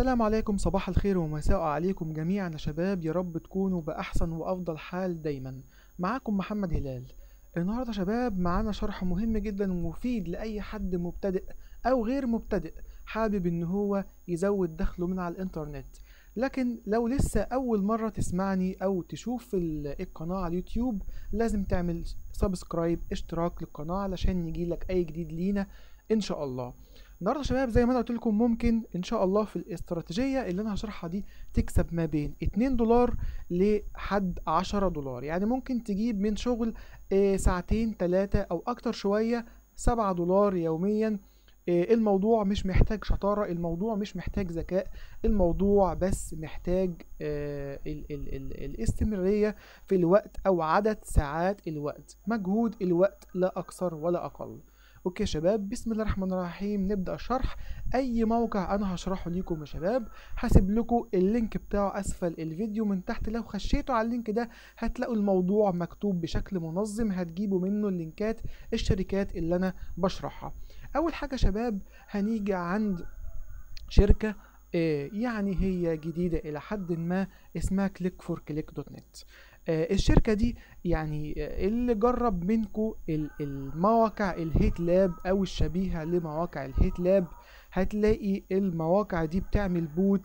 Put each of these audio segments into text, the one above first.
السلام عليكم صباح الخير ومساء عليكم جميعا يا شباب يا رب تكونوا بأحسن وأفضل حال دايما معاكم محمد هلال النهاردة يا شباب معانا شرح مهم جدا ومفيد لأي حد مبتدئ أو غير مبتدئ حابب إن هو يزود دخله من على الإنترنت لكن لو لسه أول مرة تسمعني أو تشوف ال- القناة على اليوتيوب لازم تعمل سبسكرايب اشتراك للقناة علشان يجيلك أي جديد لينا إن شاء الله النهارده يا شباب زي ما انا قلت لكم ممكن ان شاء الله في الاستراتيجيه اللي انا هشرحها دي تكسب ما بين 2 دولار لحد 10 دولار يعني ممكن تجيب من شغل آه، ساعتين ثلاثه او اكتر شويه 7 دولار يوميا آه، الموضوع مش محتاج شطاره الموضوع مش محتاج ذكاء الموضوع بس محتاج آه، ال ال ال الاستمراريه في الوقت او عدد ساعات الوقت مجهود الوقت لا اكثر ولا اقل اوكي يا شباب بسم الله الرحمن الرحيم نبدأ الشرح اي موقع انا هشرحه ليكم يا شباب هسيب لكم اللينك بتاعه اسفل الفيديو من تحت لو خشيتوا على اللينك ده هتلاقوا الموضوع مكتوب بشكل منظم هتجيبوا منه اللينكات الشركات اللي انا بشرحها اول حاجة يا شباب هنيجي عند شركة آه، يعني هي جديدة إلى حد ما اسمها كليك فور كليك دوت نت الشركة دي يعني آه، اللي جرب منكو ال- المواقع الهيت لاب أو الشبيهة لمواقع الهيت لاب هتلاقي المواقع دي بتعمل بوت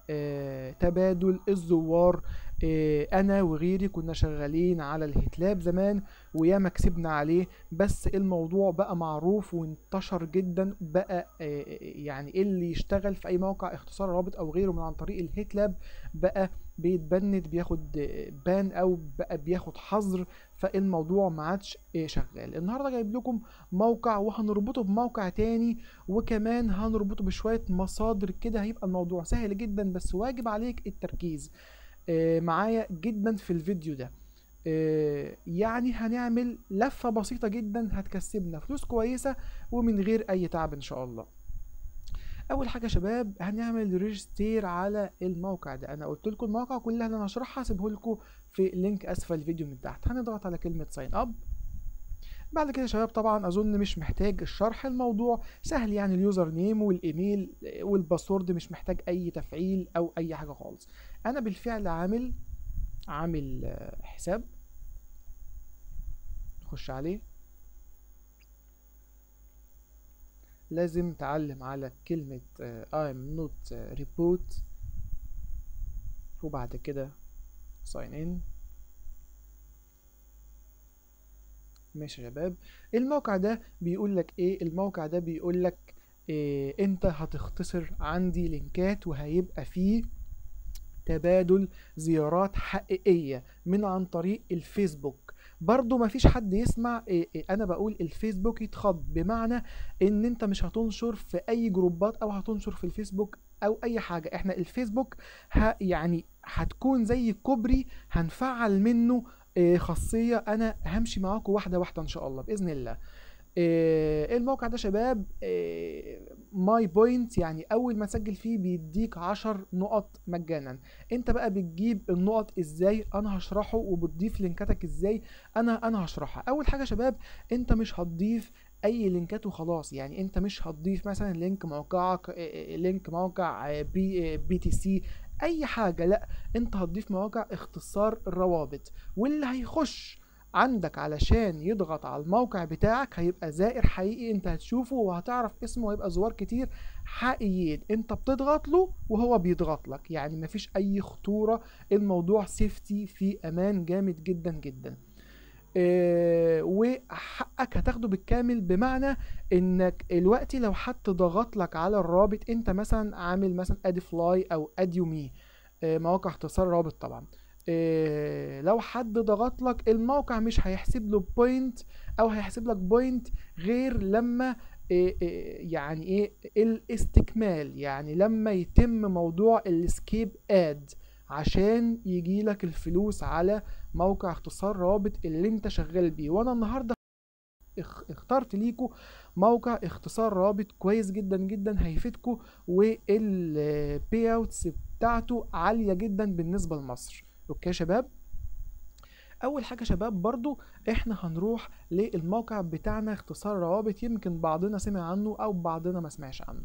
لتبادل الزوار آه، أنا وغيري كنا شغالين على الهيت لاب زمان وياما كسبنا عليه بس الموضوع بقى معروف وانتشر جدا بقى آه، يعني اللي يشتغل في اي موقع اختصار رابط او غيره من عن طريق الهيت لاب بقى بيتبند بياخد آه، بان او بقى بياخد حظر فالموضوع ما عادش آه، شغال النهارده جايب لكم موقع وهنربطه بموقع تاني وكمان هنربطه بشوية مصادر كده هيبقى الموضوع سهل جدا بس واجب عليك التركيز آه، معايا جدا في الفيديو ده آه، يعني هنعمل لفة بسيطة جدا هتكسبنا فلوس كويسة ومن غير أي تعب إن شاء الله أول حاجة يا شباب هنعمل ريجستير على الموقع ده أنا قلت لكم المواقع كلها اللي أنا هشرحها هسيبه لكم في لينك أسفل الفيديو من تحت هنضغط على كلمة ساين أب بعد كده يا شباب طبعا أظن مش محتاج الشرح الموضوع سهل يعني اليوزر نيم والإيميل آه، والباسورد مش محتاج أي تفعيل أو أي حاجة خالص أنا بالفعل عامل عامل آه، حساب نخش عليه لازم تعلم على كلمة آه، I'm not آه، report وبعد كده sign in ماشي يا شباب الموقع ده بيقول لك ايه الموقع ده بيقول لك إيه انت هتختصر عندي لينكات وهيبقى فيه تبادل زيارات حقيقية من عن طريق الفيسبوك برضو ما فيش حد يسمع إيه إيه انا بقول الفيسبوك يتخض بمعنى ان انت مش هتنشر في اي جروبات او هتنشر في الفيسبوك او اي حاجة احنا الفيسبوك ها يعني هتكون زي كوبري هنفعل منه إيه خاصية انا همشي معاكم واحدة واحدة ان شاء الله باذن الله إيه الموقع ده شباب ماي بوينت يعني اول ما تسجل فيه بيديك عشر نقط مجانا انت بقى بتجيب النقط ازاي انا هشرحه وبتضيف لينكاتك ازاي انا انا هشرحها اول حاجه يا شباب انت مش هتضيف اي لينكات وخلاص يعني انت مش هتضيف مثلا لينك موقعك إيه، لينك موقع آه، بي بي تي سي اي حاجه لا انت هتضيف مواقع اختصار الروابط واللي هيخش عندك علشان يضغط على الموقع بتاعك هيبقى زائر حقيقي انت هتشوفه وهتعرف اسمه وهيبقى زوار كتير حقيقيين انت بتضغط له وهو بيضغط لك يعني مفيش اي خطورة الموضوع سيفتي في امان جامد جدا جدا اه وحقك هتاخده بالكامل بمعنى انك الوقت لو حد ضغط لك على الرابط انت مثلا عامل مثلا ادي فلاي او اديومي اه مواقع اختصار رابط طبعا إيه لو حد ضغط لك الموقع مش هيحسب له بوينت او هيحسب لك بوينت غير لما إيه إيه يعني ايه الاستكمال يعني لما يتم موضوع السكيب اد عشان يجي لك الفلوس على موقع اختصار رابط اللي انت شغال بيه وانا النهارده اخ- اخترت ليكو موقع اختصار رابط كويس جدا جدا هيفيدكو والبي اوتس بتاعته عالية جدا بالنسبة لمصر اوكي يا شباب اول حاجه شباب برضو احنا هنروح للموقع بتاعنا اختصار روابط يمكن بعضنا سمع عنه او بعضنا ما سمعش عنه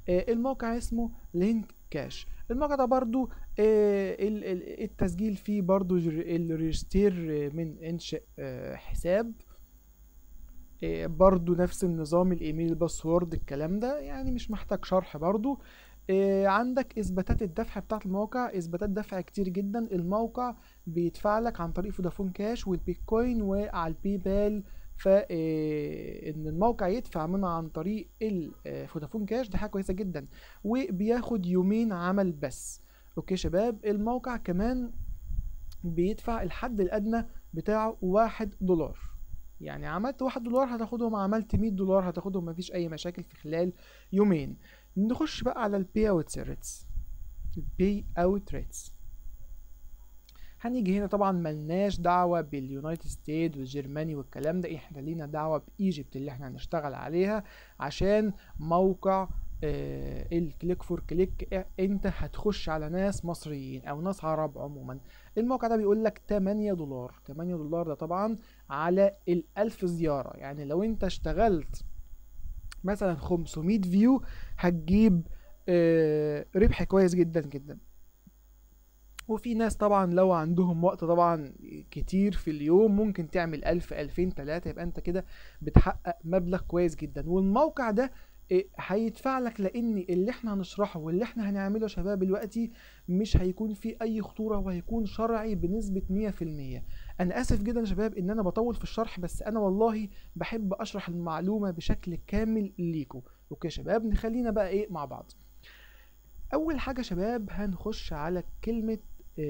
آه، الموقع اسمه لينك كاش الموقع ده برضو آه، ال- ال- التسجيل فيه برضو جر- الريجستير آه، من انشاء آه، حساب آه، برضو نفس النظام الايميل الباسورد الكلام ده يعني مش محتاج شرح برضو آه، عندك اثباتات الدفع بتاعت الموقع اثباتات دفع كتير جدا الموقع بيدفع لك عن طريق فودافون كاش والبيتكوين وعلى الباي بال ف آه، ان الموقع يدفع من عن طريق الفودافون كاش دي حاجه كويسه جدا وبياخد يومين عمل بس اوكي شباب الموقع كمان بيدفع الحد الادنى بتاعه واحد دولار يعني عملت واحد دولار هتاخدهم عملت مية دولار هتاخدهم مفيش اي مشاكل في خلال يومين نخش بقى على البي اوت ريتس البي اوت ريتس هنيجي هنا طبعا ملناش دعوة باليونايتد ستيت والجرماني والكلام ده احنا لينا دعوة بايجيبت اللي احنا هنشتغل عليها عشان موقع آه الكليك فور كليك آه، انت هتخش على ناس مصريين او ناس عرب عموما الموقع ده بيقول لك 8 دولار 8 دولار ده طبعا على الألف زيارة يعني لو انت اشتغلت مثلا 500 فيو هتجيب آه ربح كويس جدا جدا وفي ناس طبعا لو عندهم وقت طبعا كتير في اليوم ممكن تعمل ألف ألفين تلاتة يبقى انت كده بتحقق مبلغ كويس جدا والموقع ده إيه، هيدفع لك لان اللي احنا هنشرحه واللي احنا هنعمله يا شباب دلوقتي مش هيكون فيه اي خطورة وهيكون شرعي بنسبة مية في المية انا اسف جدا يا شباب ان انا بطول في الشرح بس انا والله بحب اشرح المعلومة بشكل كامل ليكم اوكي يا شباب نخلينا بقى ايه مع بعض اول حاجة يا شباب هنخش على كلمة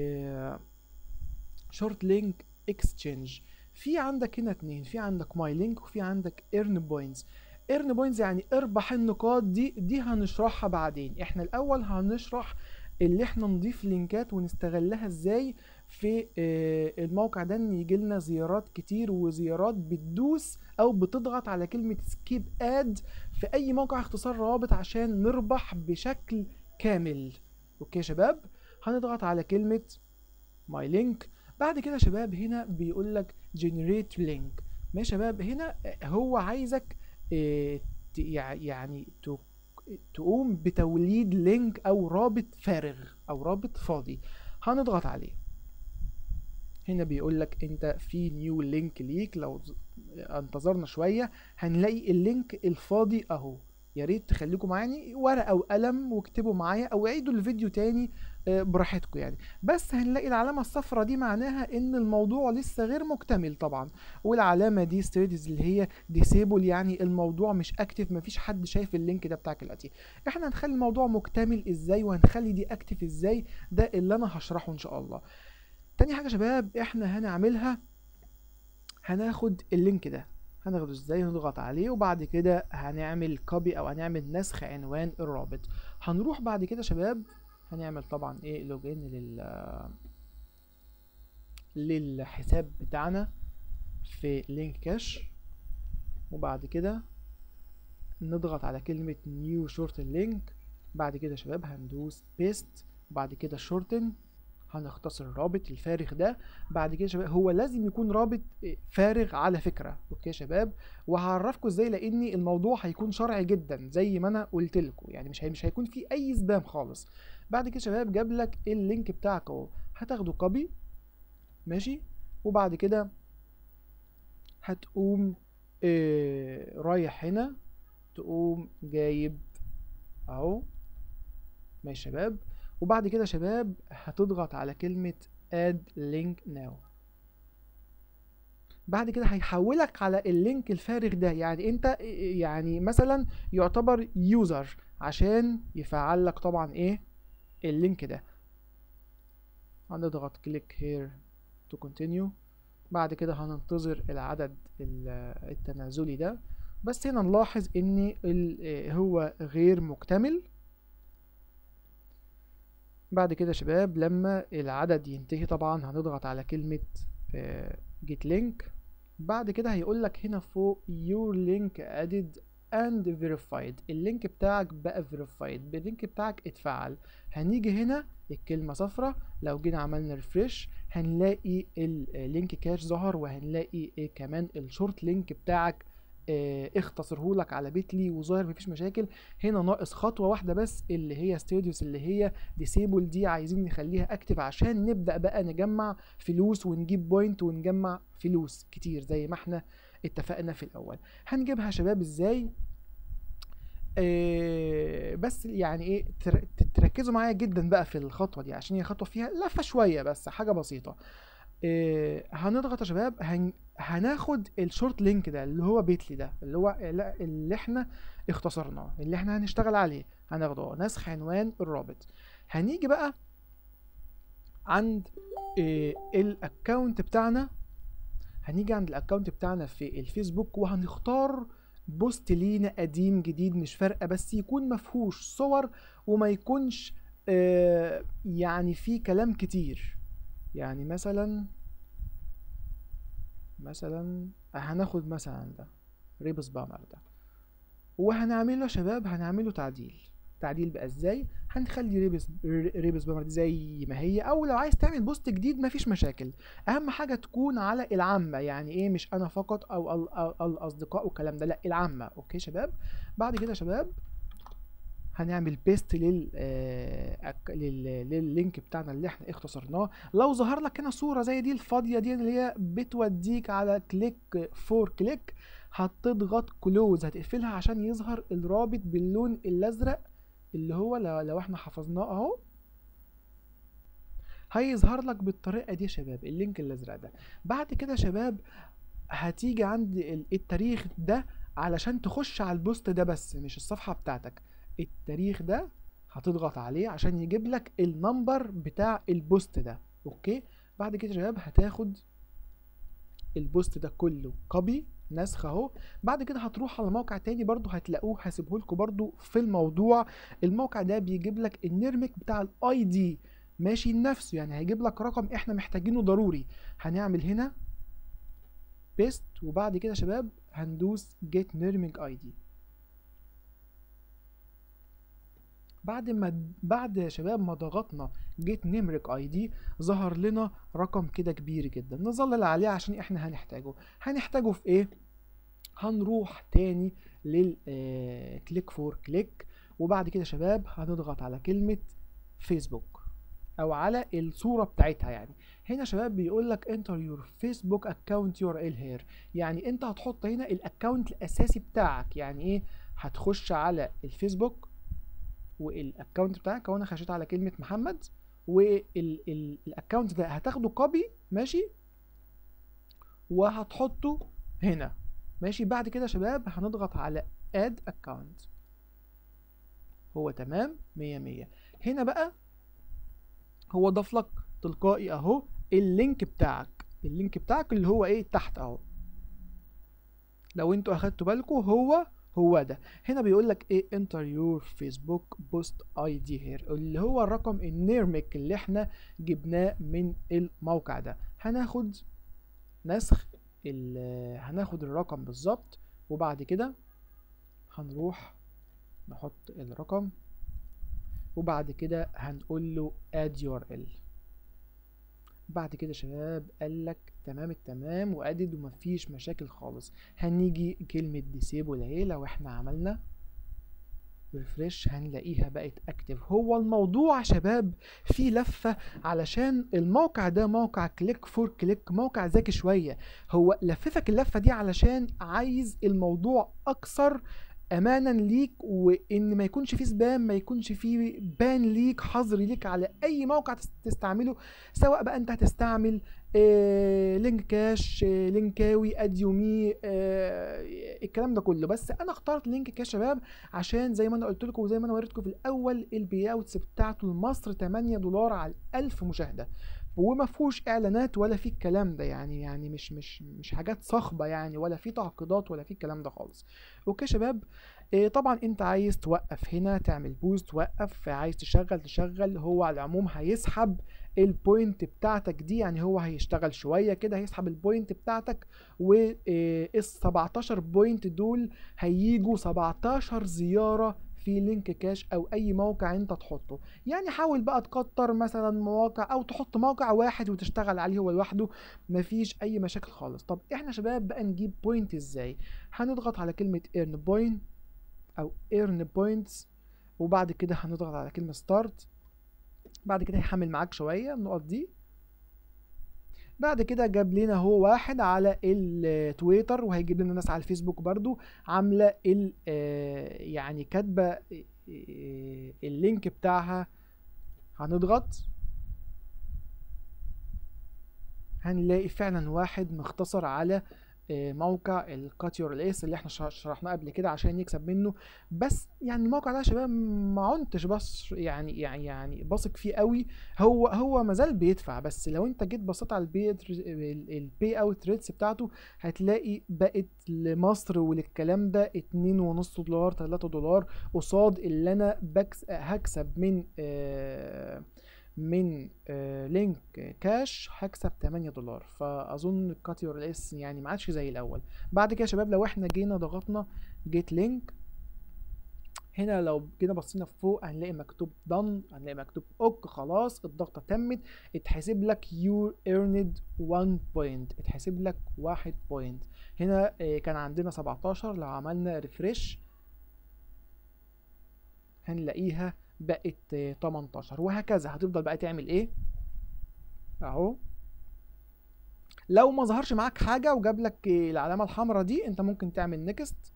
شورت لينك اكسشينج في عندك هنا اتنين في عندك ماي لينك وفي عندك ايرن بوينتس ايرن بوينتس يعني اربح النقاط دي دي هنشرحها بعدين احنا الاول هنشرح اللي احنا نضيف لينكات ونستغلها ازاي في آه، الموقع ده ان يجي لنا زيارات كتير وزيارات بتدوس او بتضغط على كلمة سكيب اد في اي موقع اختصار روابط عشان نربح بشكل كامل اوكي يا شباب هنضغط على كلمة ماي لينك بعد كده يا شباب هنا بيقول لك generate link ماشي يا شباب هنا هو عايزك آه، ت- يع- يعني ت- تقوم بتوليد لينك او رابط فارغ او رابط فاضي هنضغط عليه هنا بيقول لك انت في نيو لينك ليك لو ز- انتظرنا شوية هنلاقي اللينك الفاضي اهو يا ريت تخليكم معاني ورقة وقلم واكتبوا معايا او عيدوا الفيديو تاني آه، براحتكم يعني بس هنلاقي العلامة الصفراء دي معناها ان الموضوع لسه غير مكتمل طبعا والعلامة دي ستيتس اللي هي ديسيبل يعني الموضوع مش اكتف مفيش حد شايف اللينك ده بتاعك دلوقتي احنا هنخلي الموضوع مكتمل ازاي وهنخلي دي اكتف ازاي ده اللي انا هشرحه ان شاء الله تاني حاجة يا شباب احنا هنعملها هناخد اللينك ده هناخده ازاي هنضغط عليه وبعد كده هنعمل كوبي او هنعمل نسخ عنوان الرابط هنروح بعد كده يا شباب هنعمل طبعا ايه لوجين لل للحساب بتاعنا في لينك كاش وبعد كده نضغط على كلمة نيو شورت لينك بعد كده يا شباب هندوس بيست وبعد كده شورتن هنختصر الرابط الفارغ ده بعد كده يا شباب هو لازم يكون رابط فارغ على فكرة اوكي يا شباب وهعرفكم ازاي لان الموضوع هيكون شرعي جدا زي ما انا قلت لكم يعني مش هي مش هيكون فيه اي سبام خالص بعد كده يا شباب جاب لك اللينك بتاعك اهو هتاخده كوبي ماشي وبعد كده هتقوم آه رايح هنا تقوم جايب اهو ماشي يا شباب وبعد كده يا شباب هتضغط على كلمة add link now بعد كده هيحولك على اللينك الفارغ ده يعني انت يعني مثلا يعتبر يوزر عشان يفعل لك طبعا ايه اللينك ده هنضغط كليك here to continue بعد كده هننتظر العدد ال- التنازلي ده بس هنا نلاحظ ان ال- هو غير مكتمل بعد كده يا شباب لما العدد ينتهي طبعا هنضغط على كلمة جيت لينك بعد كده هيقول لك هنا فوق your link added and verified اللينك بتاعك بقى verified باللينك بتاعك اتفعل هنيجي هنا الكلمة صفرة لو جينا عملنا ريفرش هنلاقي اللينك كاش ظهر وهنلاقي إيه كمان الشورت لينك بتاعك آه، اختصره لك على بيتلي وظاهر مفيش مشاكل هنا ناقص خطوه واحده بس اللي هي ستوديوس اللي هي ديسيبل دي عايزين نخليها اكتف عشان نبدا بقى نجمع فلوس ونجيب بوينت ونجمع فلوس كتير زي ما احنا اتفقنا في الاول هنجيبها يا شباب ازاي آه، بس يعني ايه تر- تركزوا معايا جدا بقى في الخطوه دي عشان هي خطوه فيها لفه شويه بس حاجه بسيطه آه، هنضغط يا شباب هن... هناخد الشورت لينك ده اللي هو بيتلي ده اللي هو لا- اللي احنا اختصرناه اللي احنا هنشتغل عليه هناخده نسخ عنوان الرابط هنيجي بقى عند آه، الاكونت بتاعنا هنيجي عند الاكونت بتاعنا في الفيسبوك وهنختار بوست لينا قديم جديد مش فارقه بس يكون مفهوش صور وما يكونش آه، يعني فيه كلام كتير يعني مثلا مثلا هناخد مثلا ده ريبس بامر ده وهنعمله يا شباب هنعمله تعديل تعديل بقى ازاي هنخلي ريبس ريبس بامر دي زي ما هي او لو عايز تعمل بوست جديد مفيش مشاكل اهم حاجه تكون على العامه يعني ايه مش انا فقط او ال- ال- الاصدقاء والكلام ده لا العامه اوكي شباب بعد كده يا شباب هنعمل بيست لل آه، أك- لل- لللينك بتاعنا اللي احنا اختصرناه لو ظهر لك هنا صوره زي دي الفاضيه دي اللي هي بتوديك على كليك فور كليك هتضغط كلوز هتقفلها عشان يظهر الرابط باللون الازرق اللي هو لو, لو احنا حفظناه اهو هيظهر لك بالطريقه دي يا شباب اللينك الازرق ده بعد كده يا شباب هتيجي عند ال- التاريخ ده علشان تخش على البوست ده بس مش الصفحه بتاعتك التاريخ ده هتضغط عليه عشان يجيب لك النمبر بتاع البوست ده اوكي بعد كده يا شباب هتاخد البوست ده كله كوبي نسخ اهو بعد كده هتروح على موقع تاني برضو هتلاقوه هسيبه لكم برضو في الموضوع الموقع ده بيجيب لك النرمك بتاع الاي دي ماشي نفسه يعني هيجيب لك رقم احنا محتاجينه ضروري هنعمل هنا بيست وبعد كده يا شباب هندوس جيت نيرمينج اي دي بعد ما بعد يا شباب ما ضغطنا جيت نيمرك اي دي ظهر لنا رقم كده كبير جدا نظلل عليه عشان احنا هنحتاجه هنحتاجه في ايه هنروح تاني لل كليك فور كليك وبعد كده يا شباب هنضغط على كلمة فيسبوك او على الصورة بتاعتها يعني هنا يا شباب بيقول لك انتر يور فيسبوك اكونت يور ال هير يعني انت هتحط هنا الاكونت الاساسي بتاعك يعني ايه هتخش على الفيسبوك والاكونت بتاعك وانا خشيت على كلمة محمد والاكونت ده هتاخده كوبي ماشي وهتحطه هنا ماشي بعد كده يا شباب هنضغط على اد اكونت هو تمام مية مية هنا بقى هو ضاف لك تلقائي اهو اللينك بتاعك اللينك بتاعك اللي هو ايه تحت اهو لو انتوا اخدتوا بالكم هو هو ده هنا بيقول لك ايه انتر يور فيسبوك بوست اي دي هير اللي هو الرقم النيرميك اللي احنا جبناه من الموقع ده هناخد نسخ ال- هناخد الرقم بالظبط وبعد كده هنروح نحط الرقم وبعد كده هنقول له add URL بعد كده يا شباب قال لك تمام التمام وادد ومفيش مشاكل خالص هنيجي كلمة disable اهي لو احنا عملنا ريفريش هنلاقيها بقت اكتف هو الموضوع يا شباب فيه لفة علشان الموقع ده موقع كليك فور كليك موقع ذكي شوية هو لففك اللفة دي علشان عايز الموضوع اكثر امانا ليك وان ما يكونش فيه سبام ما يكونش فيه بان ليك حظر ليك على اي موقع تس- تستعمله سواء بقى انت هتستعمل آه لينك كاش آه لينكاوي اديومي آه الكلام ده كله بس انا اخترت لينك كاش يا شباب عشان زي ما انا قلت لكم وزي ما انا وريتكم في الاول البي اوتس بتاعته لمصر 8 دولار على 1000 مشاهده وما فيهوش اعلانات ولا في الكلام ده يعني يعني مش مش مش حاجات صاخبه يعني ولا في تعقيدات ولا في الكلام ده خالص اوكي يا شباب إيه طبعا انت عايز توقف هنا تعمل بوست توقف عايز تشغل تشغل هو على العموم هيسحب البوينت بتاعتك دي يعني هو هيشتغل شويه كده هيسحب البوينت بتاعتك وال 17 بوينت دول هيجوا 17 زياره في لينك كاش او اي موقع انت تحطه يعني حاول بقى تكتر مثلا مواقع او تحط موقع واحد وتشتغل عليه هو لوحده مفيش اي مشاكل خالص طب احنا شباب بقى نجيب بوينت ازاي هنضغط على كلمة earn point او earn points وبعد كده هنضغط على كلمة start بعد كده هيحمل معاك شوية النقط دي بعد كده جاب لنا هو واحد على التويتر وهيجيب لنا ناس على الفيسبوك برضو عامله ال يعني كاتبه اللينك بتاعها هنضغط هنلاقي فعلا واحد مختصر على موقع الكاتيور ليس اللي احنا شرحناه قبل كده عشان يكسب منه بس يعني الموقع ده يا شباب ما عنتش بس يعني يعني يعني بثق فيه قوي هو هو مازال بيدفع بس لو انت جيت بصيت على البي البي اوت ريتس بتاعته هتلاقي بقت لمصر وللكلام ده اتنين ونص دولار تلاتة دولار قصاد اللي انا بكس هكسب من آه من آه لينك كاش هكسب 8 دولار فاظن الكاتيور اس يعني ما عادش زي الاول بعد كده يا شباب لو احنا جينا ضغطنا جيت لينك هنا لو جينا بصينا فوق هنلاقي مكتوب done هنلاقي مكتوب اوك خلاص الضغطه تمت اتحسب لك you earned 1 point اتحسب لك 1 بوينت هنا آه كان عندنا 17 لو عملنا ريفرش هنلاقيها بقت 18 وهكذا هتفضل بقى تعمل ايه اهو لو ما ظهرش معاك حاجة وجاب لك العلامة الحمراء دي انت ممكن تعمل نيكست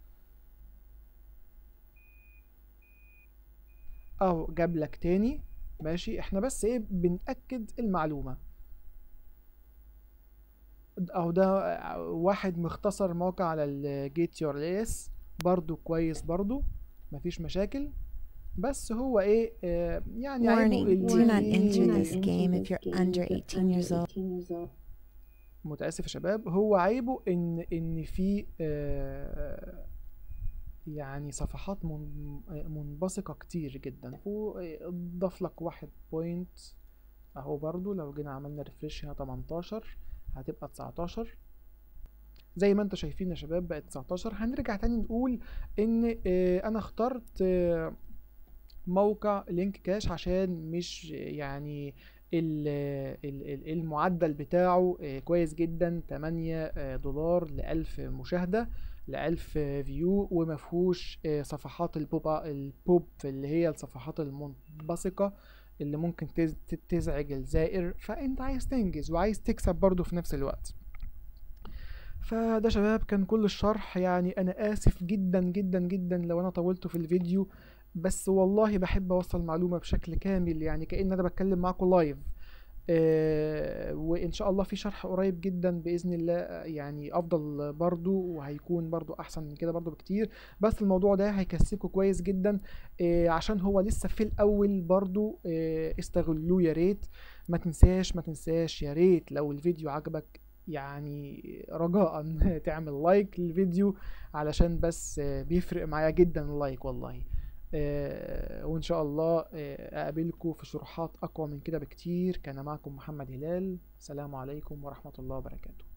اهو جاب لك تاني ماشي احنا بس ايه بنأكد المعلومة اهو ده واحد مختصر موقع على الجيت يور ليس برضو كويس برضو مفيش مشاكل بس هو ايه آه يعني Warning, do not enter this game if you're under 18 years old. متاسف يا شباب هو عيبه ان ان في آه يعني صفحات من منبثقة كتير جدا وضاف لك واحد بوينت اهو برضو لو جينا عملنا ريفريش هنا 18 هتبقى 19 زي ما انتم شايفين يا شباب بقت 19 هنرجع تاني نقول ان آه انا اخترت آه موقع لينك كاش عشان مش يعني المعدل بتاعه كويس جدا 8 دولار لألف مشاهدة لألف فيو ومفهوش صفحات البوب البوب اللي هي الصفحات المنبثقة اللي ممكن تزعج الزائر فانت عايز تنجز وعايز تكسب برضو في نفس الوقت فده شباب كان كل الشرح يعني انا اسف جدا جدا جدا لو انا طولته في الفيديو بس والله بحب اوصل معلومه بشكل كامل يعني كأن انا بتكلم معاكم لايف آه وان شاء الله في شرح قريب جدا باذن الله يعني افضل برضو وهيكون برضو احسن من كده برضو بكتير بس الموضوع ده هيكسبكم كويس جدا آه عشان هو لسه في الاول برضو آه استغلوه يا ريت ما تنساش ما تنساش يا ريت لو الفيديو عجبك يعني رجاء تعمل لايك للفيديو علشان بس بيفرق معايا جدا اللايك والله آه وان شاء الله آه اقابلكم في شروحات اقوى من كده بكتير كان معكم محمد هلال السلام عليكم ورحمة الله وبركاته